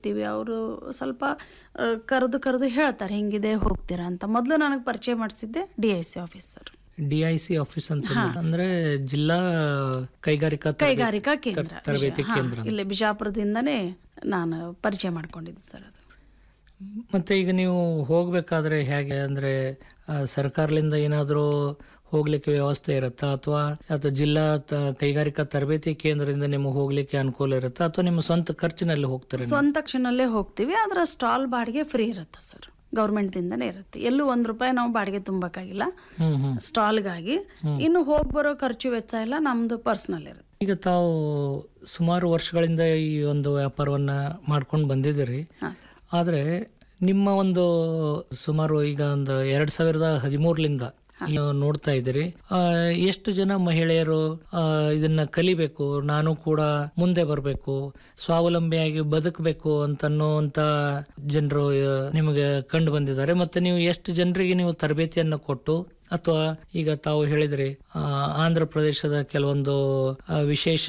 ಹೋಗ್ತೀವಿ ಅವರು ಸ್ವಲ್ಪ ಕರೆದು ಕರೆದು ಹೇಳ್ತಾರೆ ಹಿಂಗಿದೆ ಹೋಗ್ತೀರಾ ಅಂತ ಮೊದಲು ನನಗೆ ಪರಿಚಯ ಮಾಡಿಸಿದ್ದೆ D I C officer D I C office ಅಂತ ಅಂದ್ರೆ ಜಿಲ್ಲಾ ಕೈಗಾರಿಕಾ ತರಬೇತಿ- ಕೈಗಾರಿಕಾ ಕೇಂದ್ರ ತರ- ತರಬೇತಿ ಹಾ, ಕೇಂದ್ರ ಇಲ್ಲೇ ಬಿಜಾಪುರದಿಂದನೇ ನಾನು ಪರಿಚಯ ಮಾಡ್ಕೊಂಡಿದ್ದೆ ಸರ್ ಅದು ಮತ್ತೆ ಈಗ ನೀವು ಹೋಗ್ಬೇಕಾದ್ರೆ ಹೇಗೆ ಅಂದ್ರೆ ಆ, ಸರ್ಕಾರದಿಂದ ಏನಾದರೂ ಹೋಗ್ಲಿಕ್ಕೆ ವ್ಯವಸ್ಥೆ ಇರುತ್ತಾ ಅಥವಾ ಅಥವಾ ಜಿಲ್ಲಾ ತ- ಕೈಗಾರಿಕಾ ತರಬೇತಿ ಕೇಂದ್ರದಿಂದ ನಿಮಗೆ ಹೋಗ್ಲಿಕ್ಕೆ ಅನುಕೂಲ ಇರುತ್ತಾ ಅಥವಾ ನಿಮ್ಮ ಸ್ವಂತ ಖರ್ಚಿನಲ್ಲಿ ಹೋಗ್ತಾರೆ ನೀವು? ಸ್ವಂತ ಕ್ಷಣಲ್ಲೇ ಹೋಗ್ತೀವಿ ಅದರ ಸ್ಟಾಲ್ ಬಾಡಿಗೆ ಫ್ರೀ ಇರುತ್ತೆ ಸರ್ ಗೌರ್ಮೆಂಟ್ದಿಂದನೇ ಇರುತ್ತೆ ಎಲ್ಲೂ ಒಂದು ರೂಪಾಯಿ ನಾವು ಬಾಡಿಗೆ ತುಂಬಕ್ಕಾಗಿಲ್ಲ ಹ್ಮ್ ಹ್ಮ್ ಸ್ಟಾಲ್ಗಾಗಿ ಇನ್ನು ಹೋಗಿ ಬರೋ ಖರ್ಚು ವೆಚ್ಚ ಎಲ್ಲ ನಮ್ದು ಪರ್ಸ್ನಲ್ ಇರುತ್ತೆ ಈಗ ತಾವು ಸುಮಾರು ವರ್ಷಗಳಿಂದ ಈ ಒಂದು ವ್ಯಾಪಾರವನ್ನ ಮಾಡ್ಕೊಂಡು ಬಂದಿದ್ದೀರಿ ಹಾಂ ಸರ್ ಆದ್ರೆ ನಿಮ್ಮ ಒಂದು ಸುಮಾರು ಈಗ ಒಂದು ಎರಡ್ ಸಾವಿರದ ಹದಿಮೂರರಿಂದ ನೀವು ನೋಡ್ತಾ ಇದ್ದೀರಿ ಆ, ಎಷ್ಟು ಜನ ಮಹಿಳೆಯರು ಆ, ಇದನ್ನ ಕಲಿಬೇಕು ನಾನು ಕೂಡ ಮುಂದೆ ಬರಬೇಕು ಸ್ವಾವಲಂಬಿಯಾಗಿ ಬದುಕಬೇಕು ಅಂತನ್ನುವಂತ ಜನರು ಆ, ನಿಮಗೆ ಕಂಡು ಬಂದಿದ್ದಾರೆ ಮತ್ತೆ ನೀವು ಎಷ್ಟು ಜನರಿಗೆ ನೀವು ತರಬೇತಿಯನ್ನು ಕೊಟ್ಟು ಅಥವಾ ಈಗ ತಾವು ಹೇಳಿದ್ರಿ ಆ, ಆಂಧ್ರ ಪ್ರದೇಶದ ಕೆಲವೊಂದು ಆ, ವಿಶೇಷ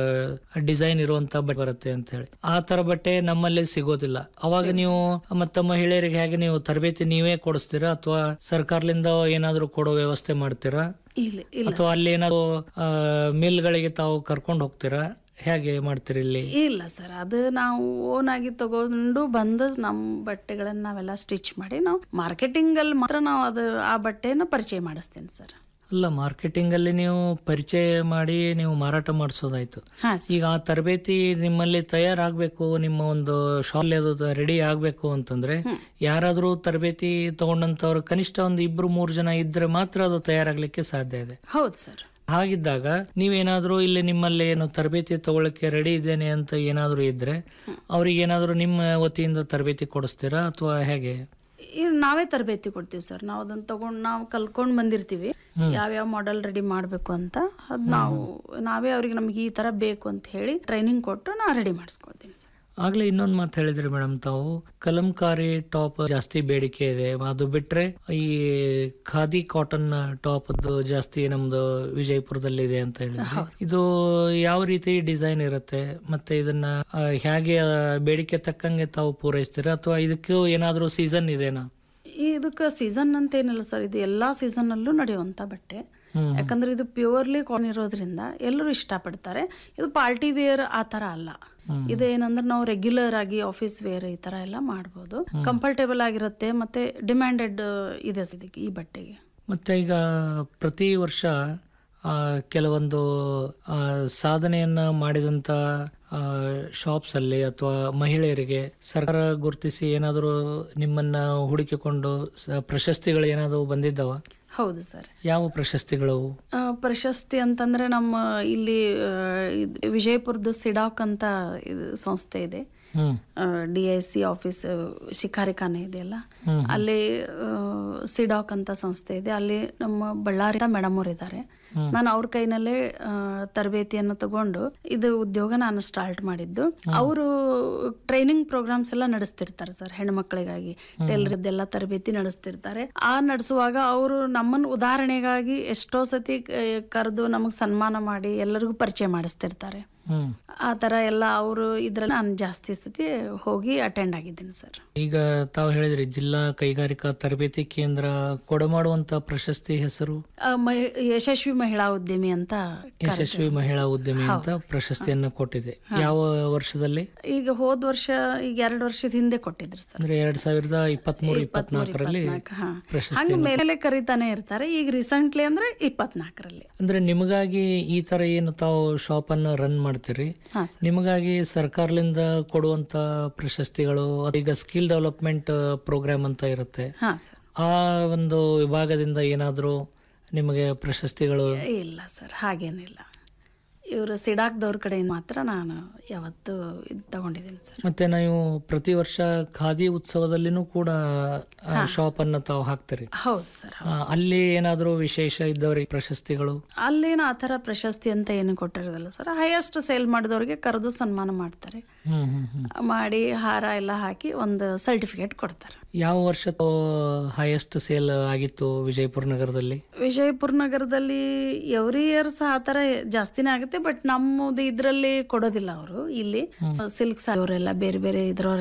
ಡಿಸೈನ್ ಇರುವಂತ ಬಟ್ಟೆ ಬರುತ್ತೆ ಅಂತ ಹೇಳಿ ಆ ತರ ಬಟ್ಟೆ ನಮ್ಮಲ್ಲಿ ಸಿಗೋದಿಲ್ಲ ಅವಾಗ ನೀವು ಮತ್ತೆ ಮಹಿಳೆಯರಿಗೆ ಹೇಗೆ ನೀವು ತರಬೇತಿ ನೀವೇ ಕೊಡಿಸ್ತೀರಾ ಅಥವಾ ಸರ್ಕಾರದಿಂದ ಏನಾದರೂ ಕೊಡೋ ವ್ಯವಸ್ಥೆ ಮಾಡ್ತೀರಾ ಇಲ್ಲ ಇಲ್ಲ ಅಥವಾ ಅಲ್ಲಿ ಏನಾದ್ರು ಮಿಲ್ಗಳಿಗೆ ತಾವು ಕರ್ಕೊಂಡು ಹೋಗ್ತೀರಾ ಹೇಗೆ ಮಾಡ್ತೀರಿ ಇಲ್ಲಿ ಇಲ್ಲ ಸರ್ ಅದು ನಾವು ಓನ್ ಆಗಿ ತಗೊಂಡು ಬಂದು ನಮ್ಮ ಬಟ್ಟೆಗಳನ್ನ ನಾವೆಲ್ಲ ಸ್ಟಿಚ್ ಮಾಡಿ ನಾವು ಮಾರ್ಕೆಟಿಂಗ್ ಅಲ್ಲಿ ಮಾತ್ರ ನಾವು ಅದು ಆ ಬಟ್ಟೆನ ಪರಿಚಯ ಮಾಡಿಸ್ತೀನಿ ಸರ್ ಅಲ್ಲ ಮಾರ್ಕೆಟಿಂಗ್ ಅಲ್ಲಿ ನೀವು ಪರಿಚಯ ಮಾಡಿ ನೀವು ಮಾರಾಟ ಮಾಡಿಸೋದಾಯ್ತು ಹಾಂ ಸರ್ ಈಗ ಆ ತರಬೇತಿ ನಿಮ್ಮಲ್ಲಿ ತಯಾರಾಗಬೇಕು ನಿಮ್ಮ ಒಂದು ಶಾಲೆ ಅದು ರೆಡಿ ಆಗಬೇಕು ಅಂತಂದ್ರೆ ಯಾರಾದರೂ ತರಬೇತಿ ತಗೊಂಡಂತವ್ರು ಕನಿಷ್ಠ ಒಂದು ಇಬ್ರು ಮೂರು ಜನ ಇದ್ರೆ ಮಾತ್ರ ಅದು ತಯಾರಾಗ್ಲಿಕ್ಕೆ ಸಾಧ್ಯ ಇದೆ ಹೌದು ಸರ್ ಹಾಗಿದ್ದಾಗ ನೀವೇನಾದ್ರೂ ಇಲ್ಲಿ ನಿಮ್ಮಲ್ಲಿ ಏನು ತರಬೇತಿ ತಗೊಳ್ಳಕ್ಕೆ ರೆಡಿ ಇದ್ದೇನೆ ಅಂತ ಏನಾದರೂ ಇದ್ರೆ ಅವ್ರಿಗೆ ಏನಾದರೂ ನಿಮ್ಮ ವತಿಯಿಂದ ತರಬೇತಿ ಕೊಡಿಸ್ತೀರಾ ಅಥವಾ ಹೇಗೆ ಈಗ ನಾವೇ ತರಬೇತಿ ಕೊಡ್ತೀವಿ ಸರ್ ನಾವು ಅದನ್ನ ತಗೊಂಡು ನಾವು ಕಲ್ಕೊಂಡು ಬಂದಿರ್ತೀವಿ ಯಾವ್ಯಾವ ಮಾಡೆಲ್ ರೆಡಿ ಮಾಡಬೇಕು ಅಂತ ಅದು ನಾವು ನಾವೇ ಅವ್ರಿಗೆ ನಮ್ಗೆ ಈ ಥರ ಬೇಕು ಅಂತ ಹೇಳಿ ಟ್ರೈನಿಂಗ್ ಕೊಟ್ಟು ನಾ ರೆಡಿ ಮಾಡಿಸ್ಕೊಳ್ತೀನಿ ಸರ್ ಆಗ್ಲೇ ಇನ್ನೊಂದು ಮಾತು ಹೇಳಿದ್ರಿ ಮೇಡಮ್ ತಾವು ಕಲಂಕಾರಿ ಟಾಪ್ ಜಾಸ್ತಿ ಬೇಡಿಕೆ ಇದೆ ಅದು ಬಿಟ್ರೆ ಈ ಖಾದಿ ಕಾಟನ್ ಟಾಪ್ ಜಾಸ್ತಿ ನಮ್ದು ವಿಜಯಪುರದಲ್ಲಿ ಇದೆ ಅಂತ ಹೇಳಿದ್ರಿ ಇದು ಯಾವ ರೀತಿ ಡಿಸೈನ್ ಇರುತ್ತೆ ಮತ್ತೆ ಇದನ್ನ ಆ, ಹೇಗೆ ಆ, ಬೇಡಿಕೆ ತಕ್ಕಂಗೆ ತಾವು ಪೂರೈಸ್ತೀರಾ ಅಥವಾ ಇದಕ್ಕೂ ಏನಾದ್ರೂ ಸೀಸನ್ ಇದೆನಾ ಇದಕ್ಕೆ ಸೀಸನ್ ಅಂತ ಏನಿಲ್ಲ ಸರ್ ಇದು ಎಲ್ಲಾ ಸೀಸನ್ನಲ್ಲೂ ನಡೆಯುವಂಥ ಬಟ್ಟೆ ಹ್ಮ್. ಯಾಕಂದ್ರೆ ಇದು ಪ್ಯೂರ್ಲಿ ಕಾನ್ ಇರೋದ್ರಿಂದ ಎಲ್ಲರೂ ಇಷ್ಟಪಡ್ತಾರೆ ಇದು ಪಾರ್ಟಿ ವೇರ್ ಆ ಥರ ಅಲ್ಲ ಇದು ಏನಂದ್ರೆ ನಾವು ರೆಗ್ಯುಲರ್ ಆಗಿ ಆಫೀಸ್ ವೇರ್ ಈ ಥರ ಎಲ್ಲ ಮಾಡ್ಬೋದು ಕಂಫರ್ಟೇಬಲ್ ಆಗಿರುತ್ತೆ ಮತ್ತೆ ಡಿಮ್ಯಾಂಡೆಡ್ ಇದೆ ಸರ್ ಇದಕ್ಕೆ ಈ ಬಟ್ಟೆಗೆ ಮತ್ತೆ ಈಗ ಪ್ರತಿ ವರ್ಷ ಆ, ಕೆಲವೊಂದು ಆ, ಸಾಧನೆಯನ್ನ ಮಾಡಿದಂತ ಶಾಪ್ಸ್ ಅಲ್ಲಿ ಅಥವಾ ಮಹಿಳೆಯರಿಗೆ ಸರ್ಕಾರ ಗುರುತಿಸಿ ಏನಾದರೂ ನಿಮ್ಮನ್ನ ಹುಡುಕಿಕೊಂಡು ಸ- ಪ್ರಶಸ್ತಿಗಳು ಏನಾದರೂ ಬಂದಿದ್ದಾವ ಹೌದು ಸರ್ ಯಾವ ಪ್ರಶಸ್ತಿಗಳು ಆ, ಪ್ರಶಸ್ತಿ ಅಂತಂದ್ರೆ ನಮ್ಮ ಇಲ್ಲಿ ಆ, ಇದ್- ವಿಜಯಪುರದ ಸಿಡಾಕ್ ಅಂತ ಇದು ಸಂಸ್ಥೆ ಇದೆ ಹ್ಮ್ ಡಿ ಐ ಸಿ ಆಫೀಸ್ ಶಿಕಾರಿಖಾನೆ ಇದೆಯಲ್ಲ ಹ್ಮ್. ಅಲ್ಲಿ ಆ, ಸಿಡಾಕ್ ಅಂತ ಸಂಸ್ಥೆ ಇದೆ ಅಲ್ಲಿ ನಮ್ಮ ಬಳ್ಳಾರಿ ಮೇಡಮ್ ಅವರು ಇದ್ದಾರೆ ನಾನು ಅವ್ರ ಕೈನಲ್ಲೇ ಆ, ತರಬೇತಿಯನ್ನು ತಗೊಂಡು ಇದು ಉದ್ಯೋಗ ನಾನು ಸ್ಟಾರ್ಟ್ ಮಾಡಿದ್ದು ಅವರು ಟ್ರೈನಿಂಗ್ ಪ್ರೋಗ್ರಾಮ್ಸ್ ಎಲ್ಲ ನಡೆಸ್ತಿರ್ತಾರೆ ಸರ್ ಹೆಣ್ಮಕ್ಳಿಗಾಗಿ ಟೈಲರ್ದೆಲ್ಲ ತರಬೇತಿ ನಡೆಸ್ತಿರ್ತಾರೆ ಆ ನಡೆಸುವಾಗ ಅವರು ನಮ್ಮನ್ನು ಉದಾಹರಣೆಗಾಗಿ ಎಷ್ಟೋ ಸತಿ ಕರೆದು ನಮಗೆ ಸನ್ಮಾನ ಮಾಡಿ ಎಲ್ಲರಿಗೂ ಪರಿಚಯ ಮಾಡಿಸ್ತಿರ್ತಾರೆ ಹ್ಮ್ ಆ ಥರ ಎಲ್ಲ ಅವರು ಇದ್ರಲ್ಲಿ ನಾನು ಜಾಸ್ತಿ ಸತಿ ಹೋಗಿ ಅಟೆಂಡ್ ಆಗಿದ್ದೀನಿ ಸರ್ ಈಗ ತಾವು ಹೇಳಿದ್ರಿ ಜಿಲ್ಲಾ ಕೈಗಾರಿಕಾ ತರಬೇತಿ ಕೇಂದ್ರ ಕೊಡಮಾಡುವಂತ ಪ್ರಶಸ್ತಿ ಹೆಸರು ಆ, ಮಹಿ- ಯಶಸ್ವಿ ಮಹಿಳಾ ಉದ್ಯಮಿ ಅಂತ ಯಶಸ್ವಿ ಮಹಿಳಾ ಉದ್ಯಮಿ ಅಂತ ಪ್ರಶಸ್ತಿಯನ್ನ ಕೊಟ್ಟಿದೆ ಯಾವ ವರ್ಷದಲ್ಲಿ ಈಗ ಹೋದ ವರ್ಷ ಈಗ ಎರಡು ವರ್ಷದ ಹಿಂದೆ ಕೊಟ್ಟಿದ್ರು ಸರ್ ಅಂದ್ರೆ ಎರಡ್ ಸಾವಿರದ ಇಪ್ಪತ್ಮೂರು ಇಪ್ಪತ್ನಾಲ್ಕರಲ್ಲಿ ಹಾ ಪ್ರಶಸ್ತಿ ಹಂಗೆ ಮೇಲೆ ಕರಿತಾನೆ ಇರ್ತಾರೆ ಈಗ ರೀಸೆಂಟ್ಲಿ ಅಂದ್ರೆ ಇಪ್ಪತ್ನಾಲ್ಕರಲ್ಲಿ ಅಂದ್ರೆ ನಿಮಗಾಗಿ ಈ ತರ ಏನು ತಾವು ಶಾಪ್ ಅನ್ನ ರನ್ ಮಾಡ್ತೀರಿ ಹಾ ಸರ್ ನಿಮಗಾಗಿ ಸರ್ಕಾರದಿಂದ ಕೊಡುವಂತ ಪ್ರಶಸ್ತಿಗಳು ಈಗ ಸ್ಕಿಲ್ ಡೆವಲಪ್ಮೆಂಟ್ ಪ್ರೋಗ್ರಾಮ್ ಅಂತ ಇರುತ್ತೆ ಹಾ ಸರ್ ಆ ಒಂದು ವಿಭಾಗದಿಂದ ಏನಾದರೂ ನಿಮಗೆ ಪ್ರಶಸ್ತಿಗಳು ಇಲ್ಲ ಸರ್ ಹಾಗೇನಿಲ್ಲ ಇವರು ಸಿಡಾಕ್ದವ್ರ ಕಡೆಯಿಂದ ಮಾತ್ರ ನಾನು ಯಾವತ್ತೂ ಇದು ತಗೊಂಡಿದ್ದೀನಿ ಸರ್ ಮತ್ತೆ ನೀವು ಪ್ರತಿ ವರ್ಷ ಖಾದಿ ಉತ್ಸವದಲ್ಲಿನೂ ಕೂಡ ಶಾಪ್ ಅನ್ನ ತಾವು ಹಾಕ್ತೀರಿ ಹೌದು ಸರ್ ಆ, ಅಲ್ಲಿ ಏನಾದರೂ ವಿಶೇಷ ಇದ್ದವರಿಗೆ ಪ್ರಶಸ್ತಿಗಳು ಅಲ್ಲೇನು ಆ ಥರ ಪ್ರಶಸ್ತಿ ಅಂತ ಏನು ಕೊಟ್ಟಿರೋದಿಲ್ಲ ಸರ್ ಹೈಯೆಸ್ಟ್ ಸೇಲ್ ಮಾಡಿದವ್ರಿಗೆ ಕರೆದು ಸನ್ಮಾನ ಮಾಡ್ತಾರೆ ಹ್ಮ್ ಹ್ಮ್ ಹ್ಮ್ ಮಾಡಿ ಹಾರ ಎಲ್ಲ ಹಾಕಿ ಒಂದು ಸರ್ಟಿಫಿಕೇಟ್ ಕೊಡ್ತಾರೆ ಯಾವ ವರ್ಷ ಹೈಯೆಸ್ಟ್ ಸೇಲ್ ಆಗಿತ್ತು ವಿಜಯಪುರ ನಗರದಲ್ಲಿ ವಿಜಯಪುರ ನಗರದಲ್ಲಿ ಎವ್ರಿ ಇಯರ್ ಸಹ ಆ ಥರ ಜಾಸ್ತಿನೇ ಆಗುತ್ತೆ ಬಟ್ ನಮ್ಮದು ಇದರಲ್ಲಿ ಕೊಡೋದಿಲ್ಲ ಅವರು ಇಲ್ಲಿ ಸಿಲ್ಕ್ಸ್ ಅವರೆಲ್ಲ ಬೇರೆ ಬೇರೆ ಇದ್ರವರೆಲ್ಲ